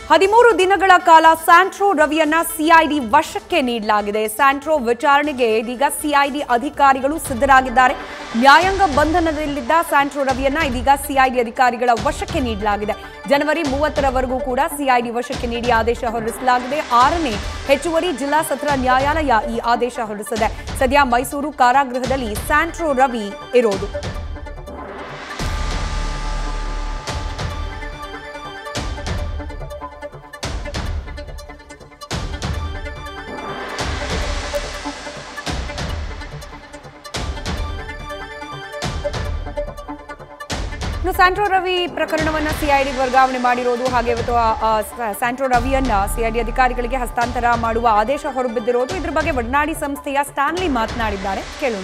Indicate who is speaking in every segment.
Speaker 1: ಹದಿಮೂರು ದಿನಗಳ ಕಾಲ ಸ್ಯಾಂಟ್ರೋ ರವಿಯನ್ನ ಸಿಐಡಿ ವಶಕ್ಕೆ ನೀಡಲಾಗಿದೆ ಸ್ಯಾಂಟ್ರೋ ವಿಚಾರಣೆಗೆ ಇದೀಗ ಸಿಐಡಿ ಅಧಿಕಾರಿಗಳು ಸಿದ್ಧರಾಗಿದ್ದಾರೆ ನ್ಯಾಯಾಂಗ ಬಂಧನದಲ್ಲಿದ್ದ ಸ್ಯಾಂಟ್ರೋ ರವಿಯನ್ನ ಇದೀಗ ಸಿಐಡಿ ಅಧಿಕಾರಿಗಳ ವಶಕ್ಕೆ ನೀಡಲಾಗಿದೆ ಜನವರಿ ಮೂವತ್ತರವರೆಗೂ ಕೂಡ ಸಿಐಡಿ ವಶಕ್ಕೆ ನೀಡಿ ಆದೇಶ ಹೊರಡಿಸಲಾಗಿದೆ ಆರನೇ ಹೆಚ್ಚುವರಿ ಜಿಲ್ಲಾ ಸತ್ರ ನ್ಯಾಯಾಲಯ ಈ ಆದೇಶ ಹೊರಡಿಸಿದೆ ಸದ್ಯ ಮೈಸೂರು ಕಾರಾಗೃಹದಲ್ಲಿ ಸ್ಯಾಂಟ್ರೋ ರವಿ ಇರೋದು ಇನ್ನು ಸ್ಯಾಂಟ್ರೋ ರವಿ ಪ್ರಕರಣವನ್ನ ಸಿಐಡಿ ವರ್ಗಾವಣೆ ಮಾಡಿರೋದು ಹಾಗೆ ಇವತ್ತು ಆ, ಆ, ಸ- ಸ್ಯಾಂಟ್ರೋ ರವಿಯನ್ನ ಸಿಐಡಿ ಅಧಿಕಾರಿಗಳಿಗೆ ಹಸ್ತಾಂತರ ಮಾಡುವ ಆದೇಶ ಹೊರಬಿದ್ದಿರೋದು ಇದ್ರ ಬಗ್ಗೆ ಒಡನಾಡಿ ಸಂಸ್ಥೆಯ ಸ್ಟಾನ್ಲಿ ಮಾತನಾಡಿದ್ದಾರೆ ಕೇಳೋಣ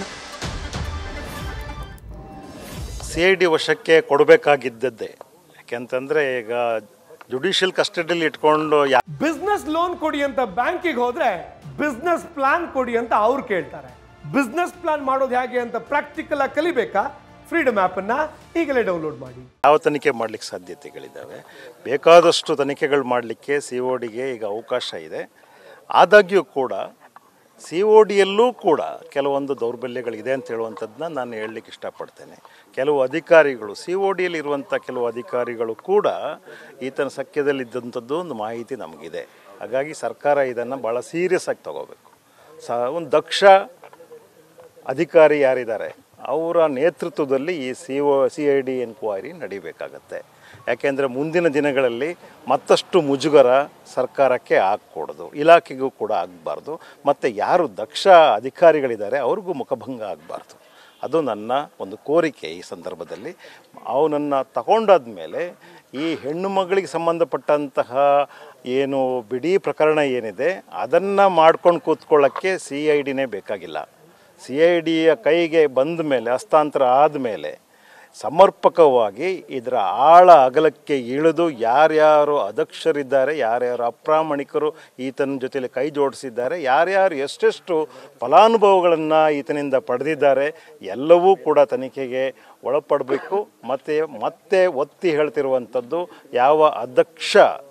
Speaker 2: ಸಿ ಐ ಡಿ ವಶಕ್ಕೆ ಕೊಡಬೇಕಾಗಿದ್ದದ್ದೇ ಯಾಕೆಂತಂದರೆ ಈಗ ಜುಡಿಷಿಯಲ್ ಕಸ್ಟಡಿಯಲ್ಲಿ ಇಟ್ಕೊಂಡು ಯಾ
Speaker 3: ಬಿಸ್ನೆಸ್ ಲೋನ್ ಕೊಡಿ ಅಂತ ಬ್ಯಾಂಕಿಗೆ ಹೋದ್ರೆ ಬಿಸ್ನೆಸ್ ಪ್ಲಾನ್ ಕೊಡಿ ಅಂತ ಅವ್ರು ಕೇಳ್ತಾರೆ ಬಿಸ್ನೆಸ್ ಪ್ಲಾನ್ ಮಾಡೋದು ಹೇಗೆ ಅಂತ ಪ್ರಾಕ್ಟಿಕಲ್ ಆಗಿ ಕಲಿಬೇಕಾ ಫ್ರೀಡಮ್ ಆಪ್ ಅನ್ನ ಈಗಲೇ ಡೌನ್ಲೋಡ್ ಮಾಡಿ
Speaker 2: ಯಾವ ತನಿಖೆ ಮಾಡಲಿಕ್ಕೆ ಸಾಧ್ಯತೆಗಳಿದ್ದಾವೆ ಬೇಕಾದಷ್ಟು ತನಿಖೆಗಳು ಮಾಡಲಿಕ್ಕೆ ಸಿ ಒ ಡಿಗೆ ಈಗ ಅವಕಾಶ ಇದೆ ಆದಾಗ್ಯೂ ಕೂಡ ಸಿ ಒ ಡಿಯಲ್ಲೂ ಕೂಡ ಕೆಲವೊಂದು ದೌರ್ಬಲ್ಯಗಳಿದೆ ಅಂತ ಹೇಳುವಂಥದ್ದನ್ನ ನಾನು ಹೇಳಲಿಕ್ಕೆ ಇಷ್ಟಪಡ್ತೇನೆ ಕೆಲವು ಅಧಿಕಾರಿಗಳು ಸಿ ಒ ಡಿಯಲ್ಲಿ ಇರುವಂಥ ಕೆಲವು ಅಧಿಕಾರಿಗಳು ಕೂಡ ಈತನ ಸಖ್ಯದಲ್ಲಿದ್ದಂಥದ್ದು ಒಂದು ಮಾಹಿತಿ ನಮಗಿದೆ ಹಾಗಾಗಿ ಸರ್ಕಾರ ಇದನ್ನು ಭಾಳ ಸೀರಿಯಸ್ ಆಗಿ ತಗೋಬೇಕು ಸ ಒಂದು ದಕ್ಷ ಅಧಿಕಾರಿ ಯಾರಿದ್ದಾರೆ ಅವರ ನೇತೃತ್ವದಲ್ಲಿ ಈ C O C I D enquiry ನಡಿಬೇಕಾಗತ್ತೆ ಯಾಕೆಂದರೆ ಮುಂದಿನ ದಿನಗಳಲ್ಲಿ ಮತ್ತಷ್ಟು ಮುಜುಗರ ಸರ್ಕಾರಕ್ಕೆ ಆಗಕೂಡದು ಇಲಾಖೆಗೂ ಕೂಡ ಆಗಬಾರ್ದು ಮತ್ತು ಯಾರು ದಕ್ಷ ಅಧಿಕಾರಿಗಳಿದ್ದಾರೆ ಅವ್ರಿಗೂ ಮುಖಭಂಗ ಆಗಬಾರ್ದು ಅದು ನನ್ನ ಒಂದು ಕೋರಿಕೆ ಈ ಸಂದರ್ಭದಲ್ಲಿ ಅವನನ್ನು ತಗೊಂಡಾದ ಮೇಲೆ ಈ ಹೆಣ್ಣು ಮಗಳಿಗೆ ಸಂಬಂಧಪಟ್ಟಂತಹ ಏನು ಬಿಡಿ ಪ್ರಕರಣ ಏನಿದೆ ಅದನ್ನು ಮಾಡ್ಕೊಂಡು ಕೂತ್ಕೊಳ್ಳೋಕ್ಕೆ ಸಿ ಐ ಡಿನೇ ಬೇಕಾಗಿಲ್ಲ ಸಿ ಐ ಡಿಯ ಕೈಗೆ ಬಂದ ಮೇಲೆ ಹಸ್ತಾಂತರ ಆದಮೇಲೆ ಸಮರ್ಪಕವಾಗಿ ಇದರ ಆಳ ಅಗಲಕ್ಕೆ ಇಳಿದು ಯಾರ್ಯಾರು ಅದಕ್ಷರಿದ್ದಾರೆ ಯಾರ್ಯಾರು ಅಪ್ರಾಮಾಣಿಕರು ಈತನ ಜೊತೆಲಿ ಕೈ ಜೋಡಿಸಿದ್ದಾರೆ ಯಾರ್ಯಾರು ಎಷ್ಟೆಷ್ಟು ಫಲಾನುಭವಗಳನ್ನು ಈತನಿಂದ ಪಡೆದಿದ್ದಾರೆ ಎಲ್ಲವೂ ಕೂಡ ತನಿಖೆಗೆ ಒಳಪಡಬೇಕು ಮತ್ತು ಮತ್ತೆ ಒತ್ತಿ ಹೇಳ್ತಿರುವಂಥದ್ದು ಯಾವ ಅಧ್ಯಕ್ಷ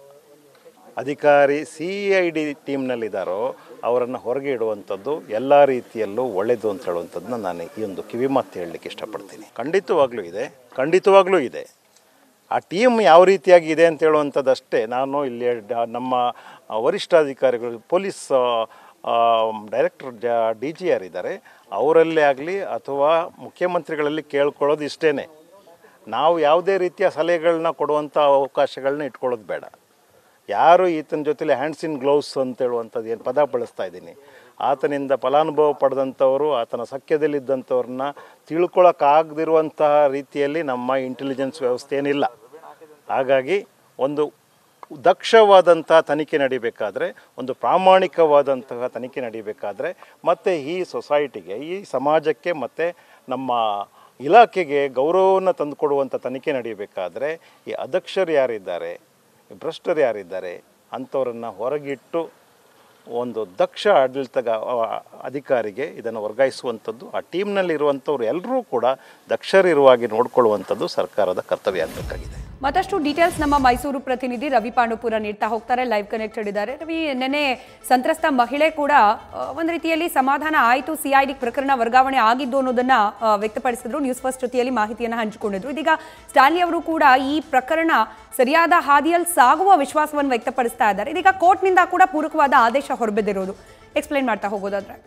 Speaker 2: ಅಧಿಕಾರಿ ಸಿ ಐ ಡಿ ಟೀಮ್ನಲ್ಲಿದ್ದಾರೋ ಅವರನ್ನು ಹೊರಗೆ ಇಡುವಂಥದ್ದು ಎಲ್ಲ ರೀತಿಯಲ್ಲೂ ಒಳ್ಳೆಯದು ಅಂತ ಹೇಳುವಂಥದ್ದನ್ನ ನಾನು ಈ ಒಂದು ಕಿವಿ ಮಾತು ಹೇಳಲಿಕ್ಕೆ ಇಷ್ಟಪಡ್ತೀನಿ ಖಂಡಿತವಾಗ್ಲೂ ಇದೆ ಖಂಡಿತವಾಗ್ಲೂ ಇದೆ ಆ ಟೀಮ್ ಯಾವ ರೀತಿಯಾಗಿ ಇದೆ ಅಂತ ಹೇಳುವಂಥದ್ದಷ್ಟೇ ನಾನು ಇಲ್ಲಿ ಡ- ನಮ್ಮ ವರಿಷ್ಠಾಧಿಕಾರಿಗಳು ಪೊಲೀಸ್ ಡೈರೆಕ್ಟರ್ ಡಿ ಜಿ ಯಾರಿದ್ದಾರೆ ಅವರಲ್ಲೇ ಆಗಲಿ ಅಥವಾ ಮುಖ್ಯಮಂತ್ರಿಗಳಲ್ಲಿ ಕೇಳ್ಕೊಳ್ಳೋದು ಇಷ್ಟೇ ನಾವು ಯಾವುದೇ ರೀತಿಯ ಸಲಹೆಗಳನ್ನ ಕೊಡುವಂಥ ಅವಕಾಶಗಳನ್ನ ಇಟ್ಕೊಳ್ಳೋದು ಬೇಡ ಯಾರು ಈತನ ಜೊತೆಲಿ ಹ್ಯಾಂಡ್ಸ್ ಇನ್ ಗ್ಲೌಸ್ ಅಂತ ಹೇಳುವಂಥದ್ದು ಏನು ಪದ ಬಳಸ್ತಾ ಇದ್ದೀನಿ ಆತನಿಂದ ಫಲಾನುಭವ ಪಡೆದಂಥವರು ಆತನ ಸಖ್ಯದಲ್ಲಿದ್ದಂಥವ್ರನ್ನ ತಿಳ್ಕೊಳಕ್ಕಾಗದಿರುವಂತಹ ರೀತಿಯಲ್ಲಿ ನಮ್ಮ ಇಂಟೆಲಿಜೆನ್ಸ್ ವ್ಯವಸ್ಥೆ ಏನಿಲ್ಲ ಹಾಗಾಗಿ ಒಂದು ದಕ್ಷವಾದಂಥ ತನಿಖೆ ನಡಿಬೇಕಾದ್ರೆ ಒಂದು ಪ್ರಾಮಾಣಿಕವಾದಂತಹ ತನಿಖೆ ನಡಿಬೇಕಾದ್ರೆ ಮತ್ತು ಈ ಸೊಸೈಟಿಗೆ ಈ ಸಮಾಜಕ್ಕೆ ಮತ್ತು ನಮ್ಮ ಇಲಾಖೆಗೆ ಗೌರವವನ್ನು ತಂದುಕೊಡುವಂಥ ತನಿಖೆ ನಡಿಬೇಕಾದ್ರೆ ಈ ಅಧ್ಯಕ್ಷರು ಯಾರಿದ್ದಾರೆ ಈ ಭ್ರಷ್ಟರು ಯಾರಿದ್ದಾರೆ ಅಂಥವ್ರನ್ನು ಹೊರಗಿಟ್ಟು ಒಂದು ದಕ್ಷ ಆಡಳಿತ ಅಧಿಕಾರಿಗೆ ಇದನ್ನು ವರ್ಗಾಯಿಸುವಂಥದ್ದು ಆ ಟೀಮ್ನಲ್ಲಿ ಇರುವಂಥವ್ರು ಎಲ್ಲರೂ ಕೂಡ ದಕ್ಷರಿರುವಾಗಿ ನೋಡಿಕೊಳ್ಳುವಂಥದ್ದು ಸರ್ಕಾರದ ಕರ್ತವ್ಯ ಆಗಬೇಕಾಗಿದೆ
Speaker 1: ಮತ್ತಷ್ಟು ಡೀಟೇಲ್ಸ್ ನಮ್ಮ ಮೈಸೂರು ಪ್ರತಿನಿಧಿ ರವಿ ಪಾಂಡುಪುರ ನೀಡ್ತಾ ಹೋಗ್ತಾರೆ ಲೈವ್ ಕನೆಕ್ಟೆಡ್ ಇದ್ದಾರೆ ರವಿ ನೆನೆ ಸಂತ್ರಸ್ತ ಮಹಿಳೆ ಕೂಡ ಆ, ಒಂದ್ ರೀತಿಯಲ್ಲಿ ಸಮಾಧಾನ ಆಯಿತು ಸಿಐಡಿ ಪ್ರಕರಣ ವರ್ಗಾವಣೆ ಆಗಿದ್ದು ಅನ್ನೋದನ್ನ ಆ, ವ್ಯಕ್ತಪಡಿಸಿದ್ರು ನ್ಯೂಸ್ ಫಸ್ಟ್ ಜೊತೆಯಲ್ಲಿ ಮಾಹಿತಿಯನ್ನು ಹಂಚಿಕೊಂಡಿದ್ರು ಇದೀಗ ಸ್ಟಾನ್ಲಿ ಅವರು ಕೂಡ ಈ ಪ್ರಕರಣ ಸರಿಯಾದ ಹಾದಿಯಲ್ಲಿ ಸಾಗುವ ವಿಶ್ವಾಸವನ್ನು ವ್ಯಕ್ತಪಡಿಸ್ತಾ ಇದ್ದಾರೆ ಇದೀಗ ಕೋರ್ಟ್ನಿಂದ ಕೂಡ ಪೂರಕವಾದ ಆದೇಶ ಹೊರಬಿದ್ದಿರೋದು ಎಕ್ಸ್ಪ್ಲೈನ್ ಮಾಡ್ತಾ ಹೋಗೋದಾದ್ರೆ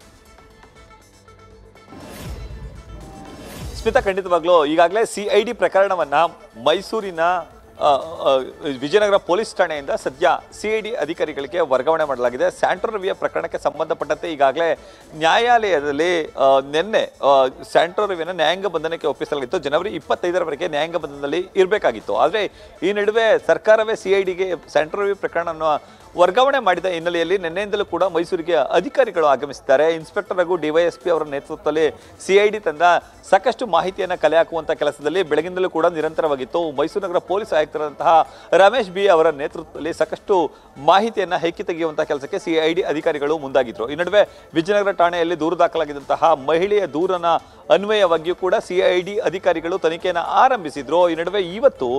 Speaker 4: ಸ್ಮಿತಾ ಖಂಡಿತವಾಗ್ಲೂ ಈಗಾಗಲೇ ಸಿ ಐ ಡಿ ಪ್ರಕರಣವನ್ನ ಮೈಸೂರಿನ ಆ, ಆ, ವಿಜಯನಗರ ಪೊಲೀಸ್ ಠಾಣೆಯಿಂದ ಸದ್ಯ ಸಿ ಐ ಡಿ ಅಧಿಕಾರಿಗಳಿಗೆ ವರ್ಗಾವಣೆ ಮಾಡಲಾಗಿದೆ ಸ್ಯಾಂಟ್ರೋ ರವಿಯ ಪ್ರಕರಣಕ್ಕೆ ಸಂಬಂಧಪಟ್ಟಂತೆ ಈಗಾಗಲೇ ನ್ಯಾಯಾಲಯದಲ್ಲಿ ಆ, ನಿನ್ನೆ ಆ, ಸ್ಯಾಂಟ್ರೋ ರವಿಯನ್ನು ನ್ಯಾಯಾಂಗ ಬಂಧನಕ್ಕೆ ಒಪ್ಪಿಸಲಾಗಿತ್ತು ಜನವರಿ ಇಪ್ಪತ್ತೈದರವರೆಗೆ ನ್ಯಾಯಾಂಗ ಬಂಧನದಲ್ಲಿ ಇರಬೇಕಾಗಿತ್ತು ಆದರೆ ಈ ನಡುವೆ ಸರ್ಕಾರವೇ ಸಿ ಐ ಡಿಗೆ ಸ್ಯಾಂಟ್ರೋ ರವಿ ಪ್ರಕರಣವನ್ನು ವರ್ಗಾವಣೆ ಮಾಡಿದ ಹಿನ್ನೆಲೆಯಲ್ಲಿ ನಿನ್ನೆಯಿಂದಲೂ ಕೂಡ ಮೈಸೂರಿಗೆ ಅಧಿಕಾರಿಗಳು ಆಗಮಿಸಿದ್ದಾರೆ ಇನ್ಸ್ಪೆಕ್ಟರ್ ಹಾಗೂ ಡಿವೈಎಸ್ಪಿ ಅವರ ನೇತೃತ್ವದಲ್ಲಿ ಸಿಐಡಿ ತಂಡ ಸಾಕಷ್ಟು ಮಾಹಿತಿಯನ್ನು ಕಲೆ ಹಾಕುವಂತ ಕೆಲಸದಲ್ಲಿ ಬೆಳಗಿಂದಲೂ ಕೂಡ ನಿರಂತರವಾಗಿತ್ತು ಮೈಸೂರು ನಗರ ಪೊಲೀಸ್ ಆಯುಕ್ತರಾದಂತಹ ರಮೇಶ್ ಬಿ ಅವರ ನೇತೃತ್ವದಲ್ಲಿ ಸಾಕಷ್ಟು ಮಾಹಿತಿಯನ್ನ ಹೆಕ್ಕಿ ತೆಗೆಯುವಂತಹ ಕೆಲಸಕ್ಕೆ ಸಿಐಡಿ ಅಧಿಕಾರಿಗಳು ಮುಂದಾಗಿದ್ರು ಈ ನಡುವೆ ವಿಜಯನಗರ ಠಾಣೆಯಲ್ಲಿ ದೂರು ದಾಖಲಾಗಿದ್ದಂತಹ ಮಹಿಳೆಯ ದೂರನ ಅನ್ವಯವಾಗಿಯೂ ಕೂಡ ಸಿಐಡಿ ಅಧಿಕಾರಿಗಳು ತನಿಖೆಯನ್ನು ಆರಂಭಿಸಿದ್ರು ಈ ನಡುವೆ ಇವತ್ತು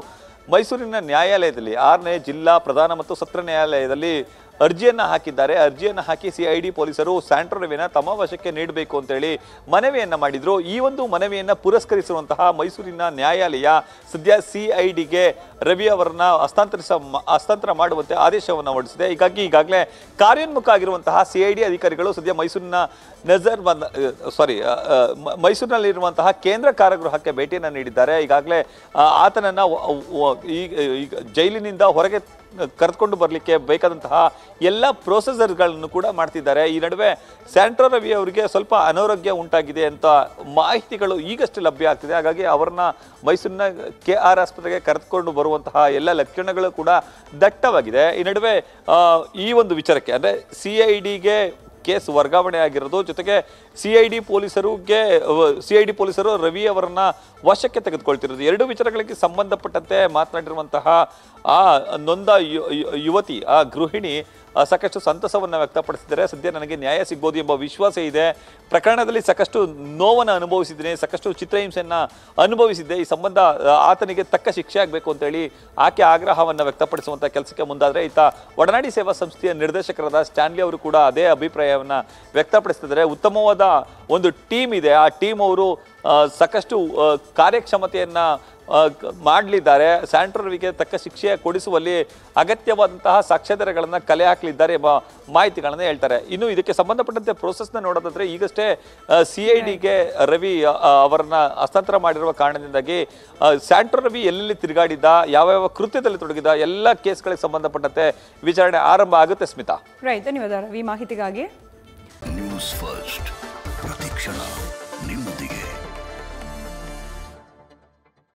Speaker 4: ಮೈಸೂರಿನ ನ್ಯಾಯಾಲಯದಲ್ಲಿ ಆರನೇ ಜಿಲ್ಲಾ ಪ್ರಧಾನ ಮತ್ತು ಸತ್ರ ನ್ಯಾಯಾಲಯದಲ್ಲಿ ಅರ್ಜಿಯನ್ನ ಹಾಕಿದ್ದಾರೆ ಅರ್ಜಿಯನ್ನ ಹಾಕಿ ಸಿಐಡಿ ಪೊಲೀಸರು ಸ್ಯಾಂಟ್ರೋ ರವಿನ ತಮ್ಮ ವಶಕ್ಕೆ ನೀಡಬೇಕು ಅಂತೇಳಿ ಮನವಿಯನ್ನ ಮಾಡಿದ್ರು ಈ ಒಂದು ಮನವಿಯನ್ನ ಪುರಸ್ಕರಿಸಿರುವಂತಹ ಮೈಸೂರಿನ ನ್ಯಾಯಾಲಯ ಸದ್ಯ ಸಿಐಡಿಗೆ ರವಿ ಅವರನ್ನ ಹಸ್ತಾಂತರಿಸ ಹಸ್ತಾಂತರ ಮಾಡುವಂತೆ ಆದೇಶವನ್ನು ಹೊರಡಿಸಿದೆ ಹೀಗಾಗಿ ಈಗಾಗಲೇ ಕಾರ್ಯೋನ್ಮುಖ ಆಗಿರುವಂತಹ ಸಿಐಡಿ ಅಧಿಕಾರಿಗಳು ಸದ್ಯ ಮೈಸೂರಿನ ನಜರ್ ಸಾರಿ ಮೈಸೂರಿನಲ್ಲಿರುವಂತಹ ಕೇಂದ್ರ ಕಾರಾಗೃಹಕ್ಕೆ ಭೇಟಿಯನ್ನು ನೀಡಿದ್ದಾರೆ ಈಗಾಗಲೇ ಆ, ಆತನನ್ನ ವ- ವ- ಈಗ ಈಗ ಜೈಲಿನಿಂದ ಹೊರಗೆ ಕರೆದುಕೊಂಡು ಬರಲಿಕ್ಕೆ ಬೇಕಾದಂತಹ ಎಲ್ಲ ಪ್ರೊಸೆಸರ್ಗಳನ್ನು ಕೂಡ ಮಾಡ್ತಿದ್ದಾರೆ ಈ ನಡುವೆ ಸ್ಯಾಂಟ್ರೋ ರವಿ ಅವರಿಗೆ ಸ್ವಲ್ಪ ಅನಾರೋಗ್ಯ ಉಂಟಾಗಿದೆ ಅಂತ ಮಾಹಿತಿಗಳು ಈಗಷ್ಟೇ ಲಭ್ಯ ಆಗ್ತಿದೆ ಹಾಗಾಗಿ ಅವರನ್ನ ಮೈಸೂರಿನ ಕೆ ಆರ್ ಆಸ್ಪತ್ರೆಗೆ ಕರೆದುಕೊಂಡು ಬರುವಂತಹ ಎಲ್ಲ ಲಕ್ಷಣಗಳು ಕೂಡ ದಟ್ಟವಾಗಿದೆ ಈ ನಡುವೆ ಆ, ಈ ಒಂದು ವಿಚಾರಕ್ಕೆ ಅಂದರೆ ಸಿ ಐ ಡಿಗೆ ಕೇಸ್ ವರ್ಗಾವಣೆ ಆಗಿರೋದು ಜೊತೆಗೆ ಸಿ ಐ ಡಿ ಪೊಲೀಸರಿಗೆ ಸಿ ಐ ಡಿ ಪೊಲೀಸರು ರವಿ ಅವರನ್ನ ವಶಕ್ಕೆ ತೆಗೆದುಕೊಳ್ತಿರೋದು ಎರಡು ವಿಚಾರಗಳಿಗೆ ಸಂಬಂಧಪಟ್ಟಂತೆ ಮಾತನಾಡಿರುವಂತಹ ಆ ನೊಂದ ಯು- ಯು- ಯುವತಿ ಆ ಗೃಹಿಣಿ ಆ, ಸಾಕಷ್ಟು ಸಂತಸವನ್ನ ವ್ಯಕ್ತಪಡಿಸಿದ್ದಾರೆ ಸದ್ಯ ನನಗೆ ನ್ಯಾಯ ಸಿಗ್ಬೋದು ಎಂಬ ವಿಶ್ವಾಸ ಇದೆ ಪ್ರಕರಣದಲ್ಲಿ ಸಾಕಷ್ಟು ನೋವನ್ನು ಅನುಭವಿಸಿದ್ದೀನಿ ಸಾಕಷ್ಟು ಚಿತ್ರಹಿಂಸೆಯನ್ನ ಅನುಭವಿಸಿದ್ದೆ ಈ ಸಂಬಂಧ ಆ, ಆತನಿಗೆ ತಕ್ಕ ಶಿಕ್ಷೆ ಆಗಬೇಕು ಅಂತೇಳಿ ಆಕೆ ಆಗ್ರಹವನ್ನ ವ್ಯಕ್ತಪಡಿಸುವಂತ ಕೆಲಸಕ್ಕೆ ಮುಂದಾದ್ರೆ ಈತ ಒಡನಾಡಿ ಸೇವಾ ಸಂಸ್ಥೆಯ ನಿರ್ದೇಶಕರಾದ ಸ್ಟ್ಯಾನ್ಲಿ ಅವರು ಕೂಡ ಅದೇ ಅಭಿಪ್ರಾಯವನ್ನ ವ್ಯಕ್ತಪಡಿಸ್ತಿದ್ದಾರೆ ಉತ್ತಮವಾದ ಒಂದು ಟೀಮ್ ಇದೆ ಆ ಟೀಮ್ ಅವರು ಆ, ಸಾಕಷ್ಟು ಆ, ಕಾರ್ಯಕ್ಷಮತೆಯನ್ನ ಆ, ಕ- ಮಾಡಲಿದ್ದಾರೆ ಸ್ಯಾಂಟ್ರೋವಿಗೆ ತಕ್ಕ ಶಿಕ್ಷೆ ಕೊಡಿಸುವಲ್ಲಿ ಅಗತ್ಯವಾದಂತಹ ಸಾಕ್ಷ್ಯಾಧಾರಗಳನ್ನು ಕಲೆ ಹಾಕಲಿದ್ದಾರೆ ಎಂಬ ಮಾಹಿತಿಗಳನ್ನು ಹೇಳ್ತಾರೆ ಇನ್ನು ಇದಕ್ಕೆ ಸಂಬಂಧಪಟ್ಟಂತೆ ಪ್ರೋಸೆಸ್ನ ನೋಡೋದಾದ್ರೆ ಈಗಷ್ಟೇ ಸಿ ಐ ಡಿಗೆ ರವಿ ಆ, ಅವರನ್ನ ಹಸ್ತಾಂತರ ಮಾಡಿರುವ ಕಾರಣದಿಂದಾಗಿ ಆ, ಸ್ಯಾಂಟ್ರೋ ರವಿ ಎಲ್ಲೆಲ್ಲಿ ತಿರುಗಾಡಿದ್ದ ಯಾವ್ಯಾವ ಕೃತ್ಯದಲ್ಲಿ ತೊಡಗಿದ ಎಲ್ಲ ಕೇಸ್ಗಳಿಗೆ ಸಂಬಂಧಪಟ್ಟಂತೆ ವಿಚಾರಣೆ ಆರಂಭ ಆಗುತ್ತೆ ಸ್ಮಿತಾ
Speaker 1: ರೈಟ್ ಧನ್ಯವಾದ ರವಿ ಮಾಹಿತಿಗಾಗಿ
Speaker 5: ನ್ಯೂಸ್ ಫಸ್ಟ್ ಪ್ರತಿಕ್ಷಣ